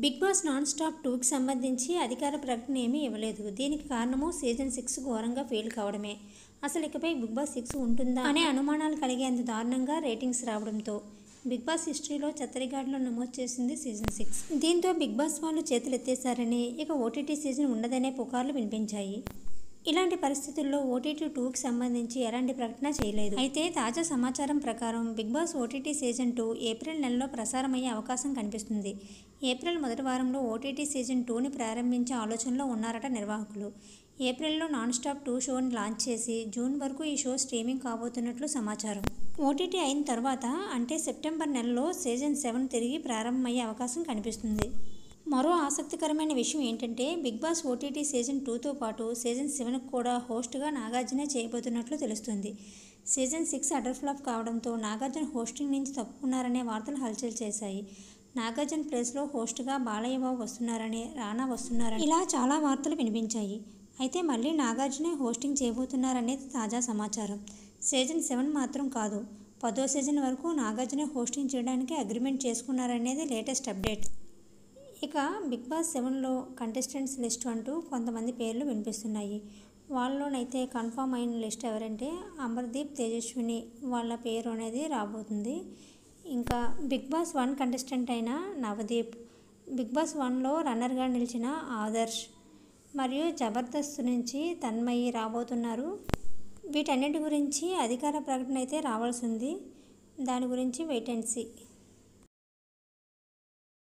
big boss non stop టూకి సంబంధించి అధికార ప్రకటన ఏమీ ఇవ్వలేదు దీనికి కారణము సీజన్ సిక్స్ ఘోరంగా ఫెయిల్ కావడమే అసలు ఇకపై బిగ్ బాస్ సిక్స్ ఉంటుందా అనే అనుమానాలు కలిగేంత దారుణంగా రేటింగ్స్ రావడంతో బిగ్ బాస్ హిస్టరీలో చెత్తరిగాడిలో నమోదు చేసింది సీజన్ సిక్స్ దీంతో బిగ్ బాస్ వాళ్ళు చేతులు ఎత్తేశారని ఇక ఓటీటీ సీజన్ ఉండదనే పుకార్లు వినిపించాయి ఇలాంటి పరిస్థితుల్లో ఓటీటీ టూకి సంబంధించి ఎలాంటి ప్రకటన చేయలేదు అయితే తాజా సమాచారం ప్రకారం Bigg Boss OTT season two April నెలలో ప్రసారమయ్యే అవకాశం కనిపిస్తుంది ఏప్రిల్ మొదటి వారంలో ఓటీటీ సీజన్ టూని ప్రారంభించే ఆలోచనలో ఉన్నారట నిర్వాహకులు ఏప్రిల్లో నాన్ స్టాప్ టూ షోని లాంచ్ చేసి జూన్ వరకు ఈ షో స్ట్రీమింగ్ కాబోతున్నట్లు సమాచారం ఓటీటీ అయిన తర్వాత అంటే సెప్టెంబర్ నెలలో సీజన్ సెవెన్ తిరిగి ప్రారంభమయ్యే అవకాశం కనిపిస్తుంది మరో ఆసక్తికరమైన విషయం ఏంటంటే బిగ్ బాస్ ఓటీటీ సీజన్ టూతో పాటు సీజన్ సెవెన్కి కూడా హోస్ట్గా నాగార్జున చేయబోతున్నట్లు తెలుస్తుంది సీజన్ సిక్స్ అడర్ ఫ్లాప్ కావడంతో నాగార్జున హోస్టింగ్ నుంచి తప్పుకున్నారనే వార్తలు హల్చల్ చేశాయి నాగార్జున ప్లేస్లో హోస్ట్గా బాలయ్య బాబు వస్తున్నారని రానా వస్తున్నారని ఇలా చాలా వార్తలు వినిపించాయి అయితే మళ్ళీ నాగార్జునే హోస్టింగ్ చేయబోతున్నారనేది తాజా సమాచారం సీజన్ సెవెన్ మాత్రం కాదు పదో సీజన్ వరకు నాగార్జునే హోస్టింగ్ చేయడానికి అగ్రిమెంట్ చేసుకున్నారనేది లేటెస్ట్ అప్డేట్ ఇక బిగ్ బాస్ సెవెన్లో కంటెస్టెంట్స్ లిస్ట్ అంటూ కొంతమంది పేర్లు వినిపిస్తున్నాయి వాళ్ళలోనైతే కన్ఫామ్ అయిన లిస్ట్ ఎవరంటే అమర్దీప్ తేజస్విని వాళ్ళ పేరు అనేది రాబోతుంది ఇంకా బిగ్ బాస్ వన్ కంటెస్టెంట్ అయిన నవదీప్ బిగ్ బాస్ వన్లో రన్నర్గా నిలిచిన ఆదర్శ్ మరియు జబర్దస్త్ నుంచి తన్మయి రాబోతున్నారు వీటన్నిటి గురించి అధికార ప్రకటన అయితే రావాల్సి ఉంది దాని గురించి వెయిట్ అండ్ సీ